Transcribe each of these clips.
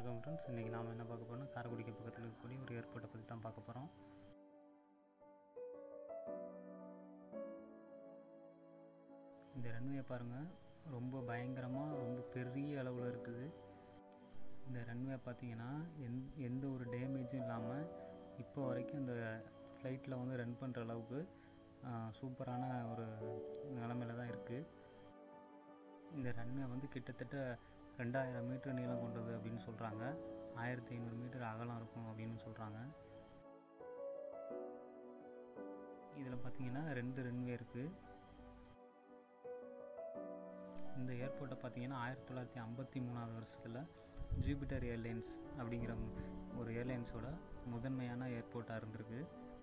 வணக்கம் ஃப்ரெண்ட்ஸ் இன்றைக்கி நாம் என்ன பார்க்க போறோம்னா காரைக்குடிக்கு பக்கத்தில் இருக்கக்கூடிய ஒரு ஏர்போர்ட்டை பற்றி தான் பார்க்க போகிறோம் இந்த ரன்வே பாருங்கள் ரொம்ப பயங்கரமாக ரொம்ப பெரிய அளவில் இருக்குது இந்த ரன்வே பார்த்தீங்கன்னா எந் எந்த ஒரு டேமேஜும் இல்லாமல் இப்போ வரைக்கும் இந்த ஃப்ளைட்டில் வந்து ரன் பண்ணுற அளவுக்கு சூப்பரான ஒரு நிலமையில தான் இருக்குது இந்த ரன்வே வந்து கிட்டத்தட்ட ரெண்டாயிரம் மீட்டர் நீளம் கொண்டது அப்படின்னு சொல்கிறாங்க ஆயிரத்தி ஐநூறு மீட்டர் அகலம் இருக்கும் அப்படின்னு சொல்கிறாங்க இதில் பார்த்தீங்கன்னா ரெண்டு ரன்வே இருக்குது இந்த ஏர்போர்ட்டை பார்த்தீங்கன்னா ஆயிரத்தி தொள்ளாயிரத்தி ஐம்பத்தி மூணாவது வருஷத்தில் ஜூபிட்டர் ஏர்லைன்ஸ் அப்படிங்கிற ஒரு ஏர்லைன்ஸோட முதன்மையான ஏர்போர்ட்டாக இருந்திருக்கு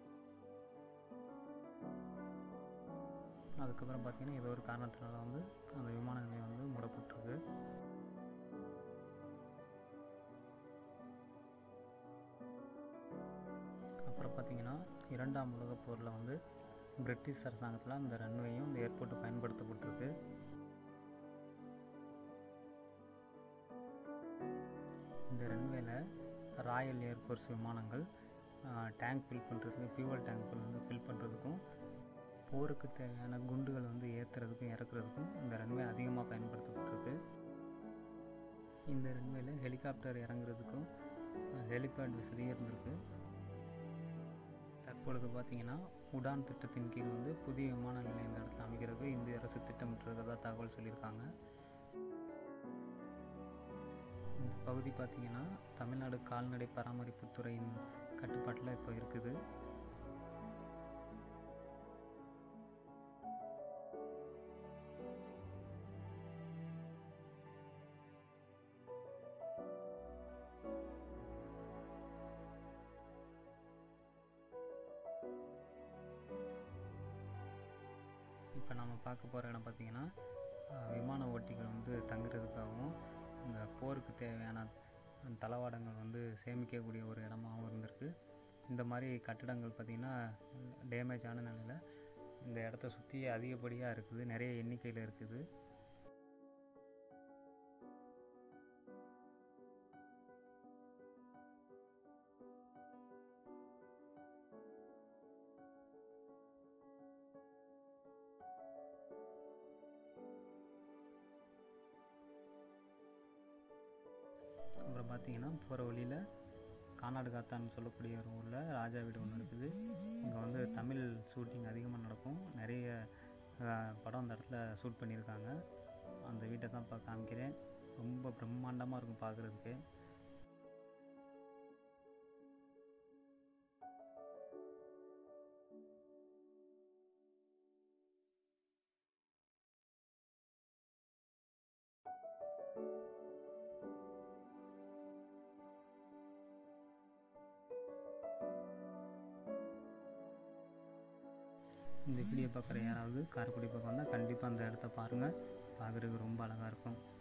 அதுக்கப்புறம் பார்த்தீங்கன்னா ஏதோ ஒரு காரணத்தினால வந்து அந்த விமான நிலையம் வந்து மூடப்பட்டிருக்கு அப்புறம் பார்த்தீங்கன்னா இரண்டாம் உலகப் போரில் வந்து பிரிட்டிஷ் அரசாங்கத்தில் அந்த ரன்வேயும் இந்த ஏர்போர்ட்டு பயன்படுத்தப்பட்டிருக்கு இந்த ரன்வேல ராயல் ஏர்ஃபோர்ஸ் விமானங்கள் டேங்க் ஃபில் பண்ணுறதுக்கு ஃபியூவல் டேங்க் வந்து ஃபில் பண்ணுறதுக்கும் போருக்கு தேவையான குண்டுகள் வந்து ஏற்றுறதுக்கும் இறக்குறதுக்கும் இந்த ரன்வே அதிகமாக பயன்படுத்தப்பட்டிருக்கு இந்த ரன்வேல ஹெலிகாப்டர் இறங்குறதுக்கும் ஹெலிபேட் வசதியும் இருந்திருக்கு தற்பொழுது பார்த்திங்கன்னா உடான் திட்டத்தின் கீழ் வந்து புதிய விமான நிலையம் இந்த இடத்துல அமைக்கிறதுக்கு இந்திய அரசு திட்டமிட்டிருக்கிறதா தகவல் சொல்லியிருக்காங்க இந்த பகுதி பார்த்திங்கன்னா தமிழ்நாடு கால்நடை பராமரிப்புத்துறையின் கட்டுப்பாட்டில் இப்போ இருக்குது இப்போ நம்ம பார்க்க போகிற இடம் பார்த்திங்கன்னா விமான ஓட்டிகள் வந்து தங்குறதுக்காகவும் இந்த போருக்கு தேவையான தளவாடங்கள் வந்து சேமிக்கக்கூடிய ஒரு இடமாகவும் இருந்திருக்கு இந்த மாதிரி கட்டிடங்கள் பார்த்திங்கன்னா டேமேஜ் ஆன நிலையில் இந்த இடத்த சுற்றி அதிகப்படியாக இருக்குது நிறைய எண்ணிக்கையில் இருக்குது அப்புறம் பார்த்தீங்கன்னா போகிற வழியில் கானாடு காத்தான்னு சொல்லக்கூடிய ஒரு ஊரில் ராஜா வீடு ஒன்று இருக்குது இங்கே வந்து தமிழ் ஷூட்டிங் அதிகமாக நடக்கும் நிறைய படம் அந்த இடத்துல ஷூட் பண்ணியிருக்காங்க அந்த வீட்டை தான் இப்போ காமிக்கிறேன் ரொம்ப பிரம்மாண்டமாக இருக்கும் பார்க்குறதுக்கு இந்த வீடியோ பார்க்குற யாராவது காரைக்குடி பக்கம் வந்தால் கண்டிப்பாக அந்த இடத்த பாருங்கள் பார்க்குறதுக்கு ரொம்ப அழகாக இருக்கும்